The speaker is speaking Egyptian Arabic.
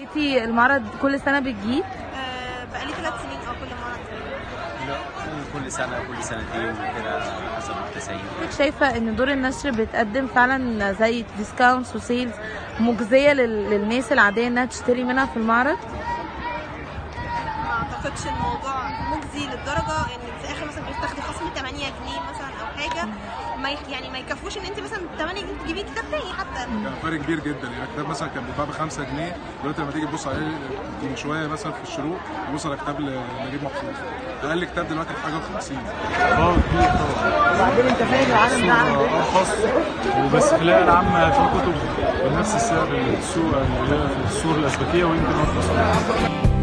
انتي المعرض كل سنه بتجيه آه، بقالي ثلاث سنين اه كل مرة لا كل سنة كل سنتين كده حسب التسعين شايفه ان دور النشر بتقدم فعلا زي ديسكاونتس وسيلز مجزيه لل- للناس العاديه انها تشتري منها في المعرض ما اعتقدش الموضوع مجزي للدرجة ان في الاخر مثلا بتاخدي خصم 8 جنيه مثلا او حاجة ما يخ- يعني ما يكفوش ان انت مثلا 8 جنيه تجيبي كتاب تاني حتى كان فرق كبير جدا يعني الكتاب مثلا كان بيتباع ب 5 جنيه دلوقتي لما تيجي تبص عليه من شويه مثلا في الشروق تبص على كتاب لنجيب محفوظ اقل كتاب دلوقتي بحاجه و 50 اه كبير طبعا وبعدين انت فاهم العالم ده ارخص وبس تلاقي العامة في كتب بنفس السعر اللي في السوق اللي هي في السوق الاسبكيه ويمكن ارخص